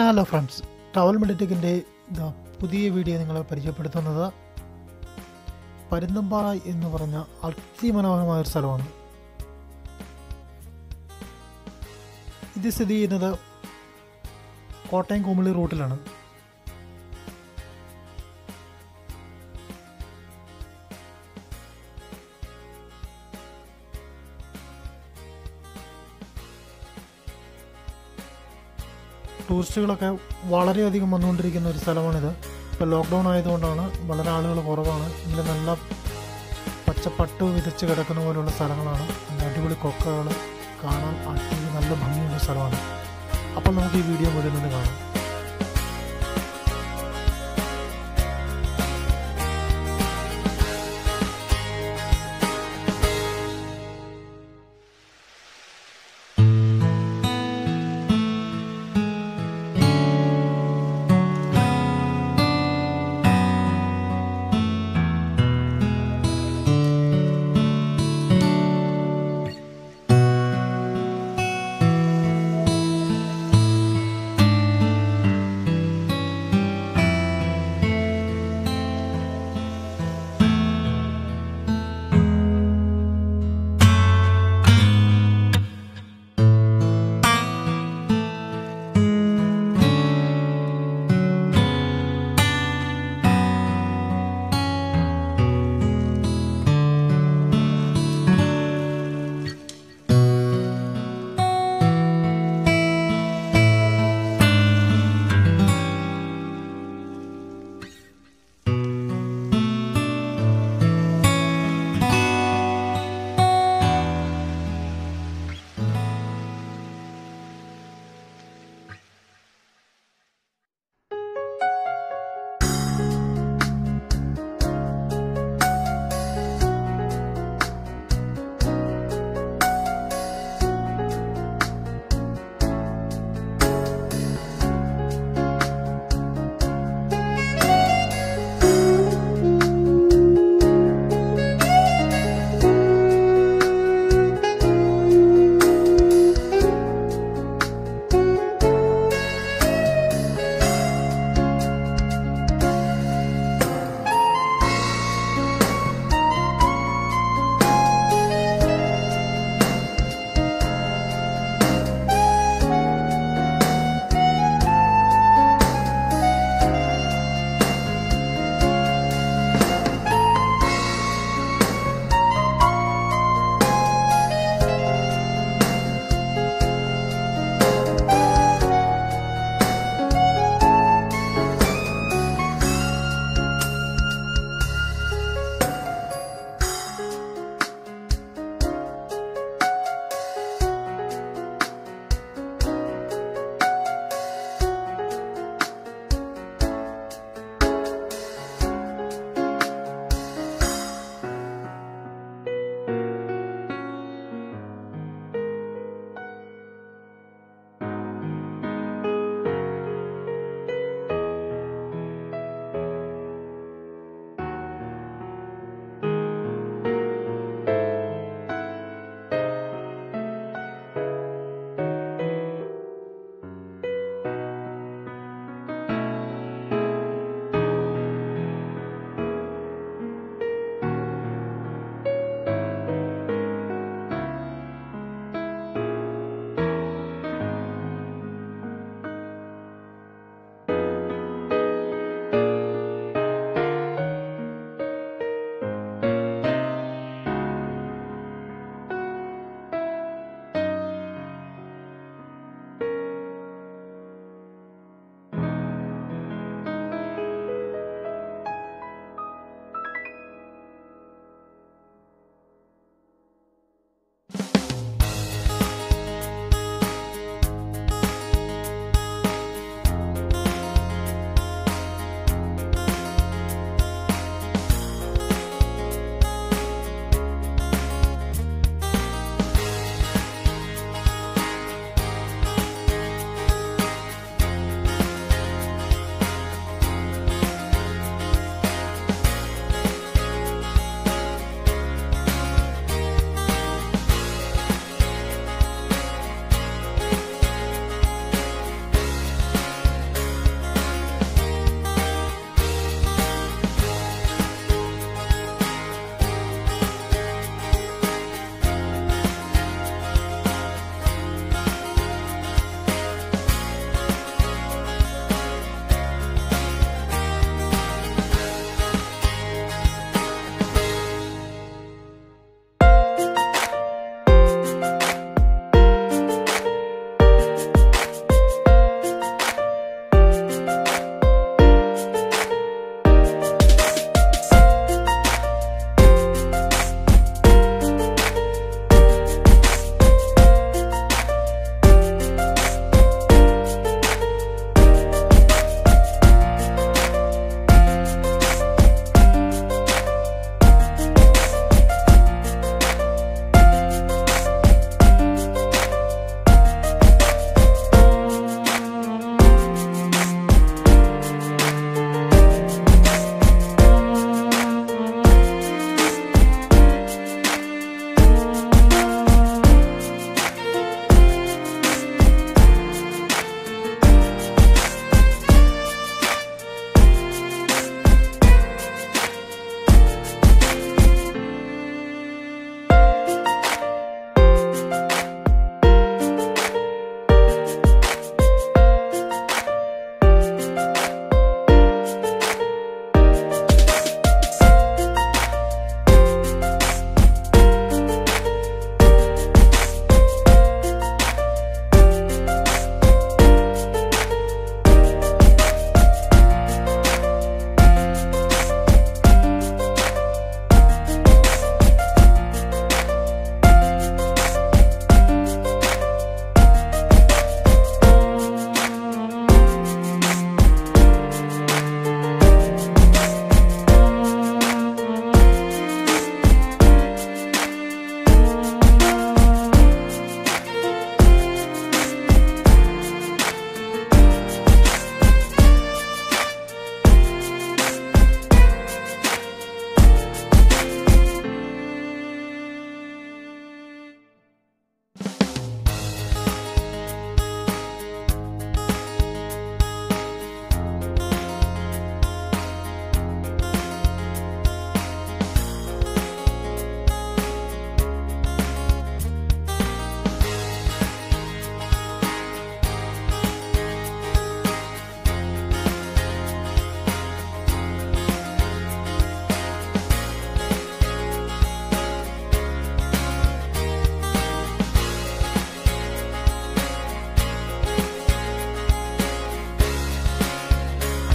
hello friends travel മെഡിറ്റെക്കിൻ്റെ പുതിയ video നിങ്ങളെ പരിചയപ്പെടുത്തുന്നത് പരുന്തമ്പാറ എന്ന് പറഞ്ഞ അതിമനോഹരമായ ഒരു സ്ഥലമാണ് ഇത് സ്ഥിതി ചെയ്യുന്നത് കോട്ടയം കുമിളി റൂട്ടിലാണ് ടൂറിസ്റ്റുകളൊക്കെ വളരെയധികം വന്നുകൊണ്ടിരിക്കുന്ന ഒരു സ്ഥലമാണിത് ഇപ്പോൾ ലോക്ക്ഡൗൺ ആയതുകൊണ്ടാണ് വളരെ ആളുകൾ കുറവാണ് ഇതിൽ നല്ല പച്ചപ്പട്ട് വിതച്ച് കിടക്കുന്ന പോലുള്ള സ്ഥലങ്ങളാണ് നല്ല അടിപൊളി കൊക്കകൾ കാണാൻ അടിപൊളി നല്ല ഭംഗിയുള്ള സ്ഥലമാണ് അപ്പോൾ നമുക്ക് ഈ വീഡിയോ മുഴുവൻ ഒന്ന് കാണാം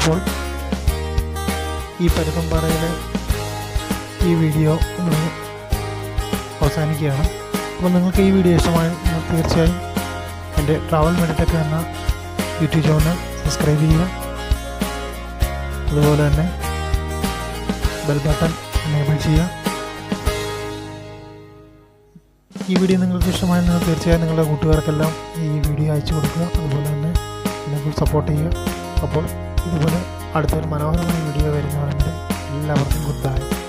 അപ്പോൾ ഈ പരുപ്പംപാറയിലെ ഈ വീഡിയോ നമ്മൾ അവസാനിക്കുകയാണ് അപ്പോൾ നിങ്ങൾക്ക് ഈ വീഡിയോ ഇഷ്ടമായി നിങ്ങൾ തീർച്ചയായും എൻ്റെ ട്രാവൽ മെഡിറ്റെക് എന്ന യൂട്യൂബ് ചാനൽ സബ്സ്ക്രൈബ് ചെയ്യുക അതുപോലെ തന്നെ ബെൽ ബട്ടൺ എനേബിൾ ചെയ്യുക ഈ വീഡിയോ നിങ്ങൾക്ക് ഇഷ്ടമായി നിങ്ങൾ തീർച്ചയായും നിങ്ങളുടെ കൂട്ടുകാർക്കെല്ലാം ഈ വീഡിയോ അയച്ചു കൊടുക്കുക അതുപോലെ തന്നെ എന്നെ സപ്പോർട്ട് ചെയ്യുക അപ്പോൾ ഇതുപോലെ അടുത്തൊരു മനോഹരമായ വീഡിയോ വരുന്നവരെ എല്ലാവർക്കും ഗുഡ് ബൈ